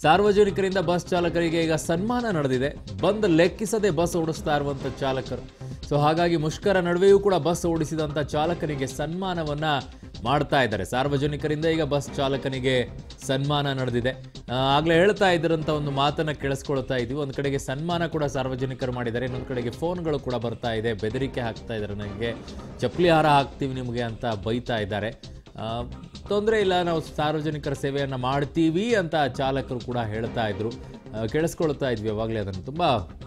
ಸಾರ್ವಜನಿಕರಿಂದ ಬಸ್ ಚಾಲಕರಿಗೆ ಈಗ ಸನ್ಮಾನ ನಡೆದಿದೆ ಬಂದ್ ಲೆಕ್ಕಿಸದೆ ಬಸ್ ಓಡಿಸ್ತಾ ಇರುವಂತ ಚಾಲಕರು ಸೊ ಹಾಗಾಗಿ ಮುಷ್ಕರ ನಡುವೆಯೂ ಕೂಡ ಬಸ್ ಓಡಿಸಿದಂತ ಚಾಲಕನಿಗೆ ಸನ್ಮಾನವನ್ನ ಮಾಡ್ತಾ ಇದ್ದಾರೆ ಸಾರ್ವಜನಿಕರಿಂದ ಈಗ ಬಸ್ ಚಾಲಕನಿಗೆ ಸನ್ಮಾನ ನಡೆದಿದೆ ಆ, ಆಗ್ಲೇ ಹೇಳ್ತಾ ಇದ್ರಂತ ಒಂದು ಮಾತನ್ನ ಕೇಳಿಸ್ಕೊಳ್ತಾ ಇದೀವಿ ಒಂದ್ ಕಡೆಗೆ ಸನ್ಮಾನ ಕೂಡ ಸಾರ್ವಜನಿಕರು ಮಾಡಿದ್ದಾರೆ ಇನ್ನೊಂದ್ ಕಡೆಗೆ ಫೋನ್ಗಳು ಕೂಡ ಬರ್ತಾ ಇದೆ ಬೆದರಿಕೆ ಹಾಕ್ತಾ ಇದ್ದಾರೆ ನನಗೆ ಚಪ್ಪಲಿ ಹಾರ ಹಾಕ್ತೀವಿ ನಿಮಗೆ ಅಂತ ಬೈತಾ ಇದ್ದಾರೆ ತೊಂದರೆ ಇಲ್ಲ ನಾವು ಸಾರ್ವಜನಿಕರ ಸೇವೆಯನ್ನು ಮಾಡ್ತೀವಿ ಅಂತ ಚಾಲಕರು ಕೂಡ ಹೇಳ್ತಾ ಇದ್ರು ಆ, ಕೇಳಿಸ್ಕೊಳ್ತಾ ಇದ್ವಿ ಅವಾಗಲೇ ಅದನ್ನು ತುಂಬ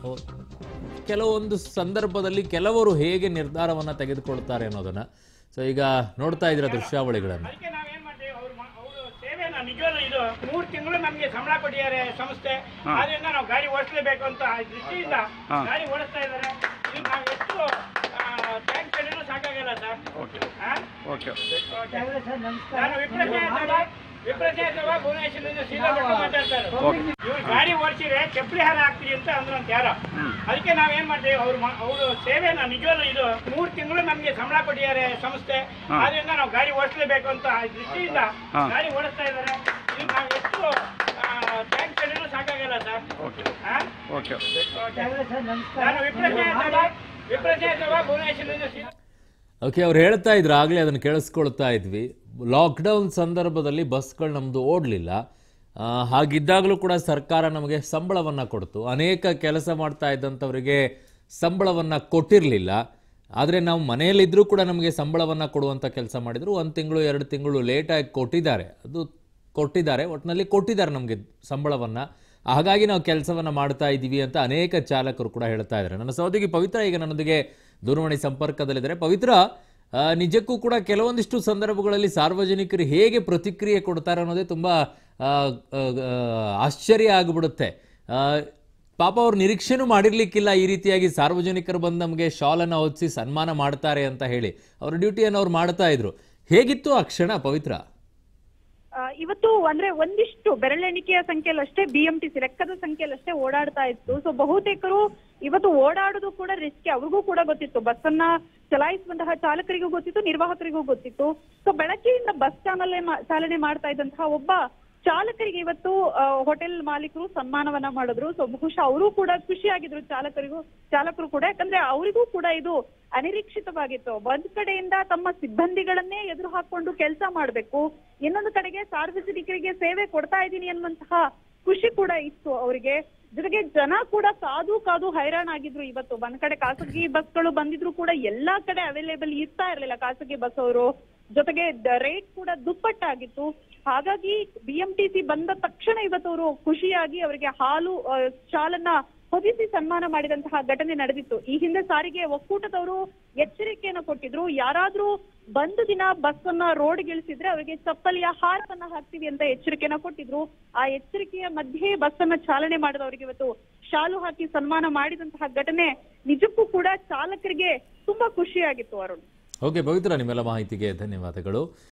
ಕೆಲವೊಂದು ಸಂದರ್ಭದಲ್ಲಿ ಕೆಲವರು ಹೇಗೆ ನಿರ್ಧಾರವನ್ನು ತೆಗೆದುಕೊಳ್ತಾರೆ ಅನ್ನೋದನ್ನ ಸೊ ಈಗ ನೋಡ್ತಾ ಇದ್ದೀರಾ ದೃಶ್ಯಾವಳಿಗಳನ್ನು ಅದಕ್ಕೆ ನಾವೇನ್ ಮಾಡ್ತೀವಿ ಅವ್ರು ಮಾ- ಅವ್ರು ಸೇವೆನ ನಿಜವಾಗ್ಲೂ ಇದು ಮೂರು ತಿಂಗಳು ನಮಗೆ ಸಂಬಳ ಕೊಟ್ಟಿದ್ದಾರೆ ಸಂಸ್ಥೆ ಆದ್ರಿಂದ ನಾವು ಗಾಡಿ ಓಡಿಸಲೇಬೇಕು ಅಂತ ಆ ದೃಷ್ಟಿಯಿಂದ ಗಾಡಿ ಓಡಿಸ್ತಾ ಇದ್ದಾರೆ ಇದು ನಾವು ಎಷ್ಟು ಟ್ಯಾಂಕ್ ಹೇಳಿದ್ರು ಸಾಕಾಗಲ್ಲ ಸರ್ ಆ? ಓಕೆ ನಾನು ವಿಪ್ರಜಯ ವಿಪ್ರಜಯ ಭುವನೇಶ್ವರದಿಂದ ಸೀದಾ ಬಿಟ್ಟು ಮಾತಾಡ್ತಾರೆ ಇವ್ರು ಗಾಡಿ ಓಡಿಸಿದ್ರೆ ಚಪ್ಪಲಿ ಹಾರ ಹಾಕ್ತೀವಿ ಅಂತ ಅಂದ್ರಂತ ಯಾರೋ ಅದಕ್ಕೆ ನಾವೇನ್ ಮಾಡ್ತೀವಿ ಅವ್ರು ಮಾ- ಅವ್ರು ಸೇವೆನ ನಿಜವಾಗ್ಲೂ ಇದು ಮೂರು ತಿಂಗಳು ನಮಗೆ ಸಂಬಳ ಕೊಟ್ಟಿದ್ದಾರೆ ಸಂಸ್ಥೆ ಆದ್ರಿಂದ ನಾವು ಗಾಡಿ ಓಡಿಸಲೇಬೇಕು ಅಂತ ಆ ದೃಷ್ಟಿಯಿಂದ ಗಾಡಿ ಓಡಿಸ್ತಾ ಇದ್ದಾರೆ ಇದು ನಾವು ಎಷ್ಟು ಟ್ಯಾಂಕ್ ಹೇಳಿದ್ರು ಸಾಕಾಗಲ್ಲ ಸರ್ ಆ? ಓಕೆ ನಾನು ವಿಪ್ರಜಯ ವಿಪ್ರಜಯ ಭುವನೇಶ್ವರದಿಂದ ಸೀದಾ ಓಕೆ ಅವ್ರು ಹೇಳ್ತಾ ಇದ್ರು ಆಗಲೇ ಅದನ್ನು ಕೇಳಿಸ್ಕೊಳ್ತಾ ಇದ್ವಿ ಲಾಕ್ಡೌನ್ ಸಂದರ್ಭದಲ್ಲಿ ಬಸ್ಗಳು ನಮ್ಮದು ಓಡಲಿಲ್ಲ ಹಾಗಿದ್ದಾಗಲೂ ಕೂಡ ಸರ್ಕಾರ ನಮಗೆ ಸಂಬಳವನ್ನು ಕೊಡ್ತು ಅನೇಕ ಕೆಲಸ ಮಾಡ್ತಾ ಇದ್ದಂಥವರಿಗೆ ಸಂಬಳವನ್ನು ಕೊಟ್ಟಿರಲಿಲ್ಲ ಆದರೆ ನಾವು ಮನೆಯಲ್ಲಿದ್ದರೂ ಕೂಡ ನಮಗೆ ಸಂಬಳವನ್ನು ಕೊಡುವಂಥ ಕೆಲಸ ಮಾಡಿದರು ಒಂದು ತಿಂಗಳು ಎರಡು ತಿಂಗಳು ಲೇಟಾಗಿ ಕೊಟ್ಟಿದ್ದಾರೆ ಅದು ಕೊಟ್ಟಿದ್ದಾರೆ ಒಟ್ಟಿನಲ್ಲಿ ಕೊಟ್ಟಿದ್ದಾರೆ ನಮಗೆ ಸಂಬಳವನ್ನು ಹಾಗಾಗಿ ನಾವು ಕೆಲಸವನ್ನು ಮಾಡ್ತಾ ಇದ್ದೀವಿ ಅಂತ ಅನೇಕ ಚಾಲಕರು ಕೂಡ ಹೇಳ್ತಾ ಇದ್ದಾರೆ ನನ್ನ ಸಹೋದರಿ ಪವಿತ್ರ ಈಗ ನನ್ನೊಂದಿಗೆ ದೂರವಾಣಿ ಸಂಪರ್ಕದಲ್ಲಿದ್ದಾರೆ ಪವಿತ್ರ ಆ, ನಿಜಕ್ಕೂ ಕೂಡ ಕೆಲವೊಂದಿಷ್ಟು ಸಂದರ್ಭಗಳಲ್ಲಿ ಸಾರ್ವಜನಿಕರು ಹೇಗೆ ಪ್ರತಿಕ್ರಿಯೆ ಕೊಡ್ತಾರೆ ಅನ್ನೋದೇ ತುಂಬ ಆ, ಆ, ಆ, ಆಶ್ಚರ್ಯ ಆಗಿಬಿಡುತ್ತೆ ಆ, ಪಾಪ ಅವ್ರು ನಿರೀಕ್ಷೆನೂ ಮಾಡಿರ್ಲಿಕ್ಕಿಲ್ಲ ಈ ರೀತಿಯಾಗಿ ಸಾರ್ವಜನಿಕರು ಬಂದು ನಮಗೆ ಶಾಲನ್ನು ಹೊದಿಸಿ ಸನ್ಮಾನ ಮಾಡ್ತಾರೆ ಅಂತ ಹೇಳಿ ಅವ್ರ ಡ್ಯೂಟಿಯನ್ನು ಅವ್ರು ಮಾಡ್ತಾ ಇದ್ರು ಹೇಗಿತ್ತು ಆ ಕ್ಷಣ ಪವಿತ್ರ ಆ, ಇವತ್ತು ಅಂದ್ರೆ ಒಂದಿಷ್ಟು ಬೆರಳೆಣಿಕೆಯ ಸಂಖ್ಯೆಯಲ್ಲಷ್ಟೇ ಬಿಎಂಟಿಸಿ ಲೆಕ್ಕದ ಸಂಖ್ಯೆಯಲ್ಲಷ್ಟೇ ಓಡಾಡ್ತಾ ಇತ್ತು ಸೊ ಬಹುತೇಕರು ಇವತ್ತು ಓಡಾಡೋದು ಕೂಡ ರಿಸ್ಕ್ ಅವ್ರಿಗೂ ಕೂಡ ಗೊತ್ತಿತ್ತು ಬಸ್ ಅನ್ನ ಚಲಾಯಿಸುವಂತಹ ಚಾಲಕರಿಗೂ ಗೊತ್ತಿತ್ತು ನಿರ್ವಾಹಕರಿಗೂ ಗೊತ್ತಿತ್ತು ಸೊ ಬೆಳಗ್ಗೆಯಿಂದ ಬಸ್ ಚಾನಲ್ ಚಾಲನೆ ಮಾಡ್ತಾ ಇದ್ದಂತಹ ಒಬ್ಬ ಚಾಲಕರಿಗೆ ಇವತ್ತು ಆ, ಹೋಟೆಲ್ ಮಾಲೀಕರು ಸನ್ಮಾನವನ್ನ ಮಾಡಿದ್ರು ಸೊ ಬಹುಶಃ ಅವರು ಕೂಡ ಖುಷಿಯಾಗಿದ್ರು ಚಾಲಕರಿಗೂ ಚಾಲಕರು ಕೂಡ ಯಾಕಂದ್ರೆ ಅವರಿಗೂ ಕೂಡ ಇದು ಅನಿರೀಕ್ಷಿತವಾಗಿತ್ತು ಒಂದ್ ಕಡೆಯಿಂದ ತಮ್ಮ ಸಿಬ್ಬಂದಿಗಳನ್ನೇ ಎದುರು ಹಾಕೊಂಡು ಕೆಲಸ ಮಾಡ್ಬೇಕು ಇನ್ನೊಂದು ಕಡೆಗೆ ಸಾರ್ವಜನಿಕರಿಗೆ ಸೇವೆ ಕೊಡ್ತಾ ಇದ್ದೀನಿ ಅನ್ನುವಂತಹ ಖುಷಿ ಕೂಡ ಇತ್ತು ಅವರಿಗೆ ಜೊತೆಗೆ ಜನ ಕೂಡ ಕಾದು ಕಾದು ಹೈರಾಣಾಗಿದ್ರು ಇವತ್ತು ಒಂದ್ ಕಡೆ ಖಾಸಗಿ ಬಸ್ಗಳು ಬಂದಿದ್ರು ಕೂಡ ಎಲ್ಲಾ ಕಡೆ ಅವೈಲೇಬಲ್ ಇರ್ತಾ ಇರ್ಲಿಲ್ಲ ಖಾಸಗಿ ಬಸ್ ಅವರು ಜೊತೆಗೆ ರೇಟ್ ಕೂಡ ದುಪ್ಪಟ್ಟಾಗಿತ್ತು ಹಾಗಾಗಿ ಬಿಎಂಟಿಸಿ ಬಂದ ತಕ್ಷಣ ಇವತ್ತು ಅವರು ಖುಷಿಯಾಗಿ ಅವರಿಗೆ ಹಾಲು ಆ, ಶಾಲನ್ನ ಹೊದಿಸಿ ಸನ್ಮಾನ ಮಾಡಿದಂತಹ ಘಟನೆ ನಡೆದಿತ್ತು ಈ ಹಿಂದೆ ಸಾರಿಗೆ ಒಕ್ಕೂಟದವರು ಎಚ್ಚರಿಕೆಯನ್ನು ಕೊಟ್ಟಿದ್ರು ಯಾರಾದ್ರೂ ಬಂದು ದಿನ ಬಸ್ ಅನ್ನ ರೋಡ್ಗಿಳಿಸಿದ್ರೆ ಅವರಿಗೆ ಚಪ್ಪಲಿಯ ಹಾರವನ್ನ ಹಾಕ್ತೀವಿ ಅಂತ ಎಚ್ಚರಿಕೆಯನ್ನ ಕೊಟ್ಟಿದ್ರು ಆ ಎಚ್ಚರಿಕೆಯ ಮಧ್ಯೆ ಬಸ್ ಅನ್ನ ಚಾಲನೆ ಮಾಡಿದವರಿಗೆ ಇವತ್ತು ಶಾಲು ಹಾಕಿ ಸನ್ಮಾನ ಮಾಡಿದಂತಹ ಘಟನೆ ನಿಜಕ್ಕೂ ಕೂಡ ಚಾಲಕರಿಗೆ ತುಂಬಾ ಖುಷಿಯಾಗಿತ್ತು ಅರುಣ್ ಓಕೆ ಪವಿತ್ರ ನಿಮ್ಮೆಲ್ಲ ಮಾಹಿತಿಗೆ ಧನ್ಯವಾದಗಳು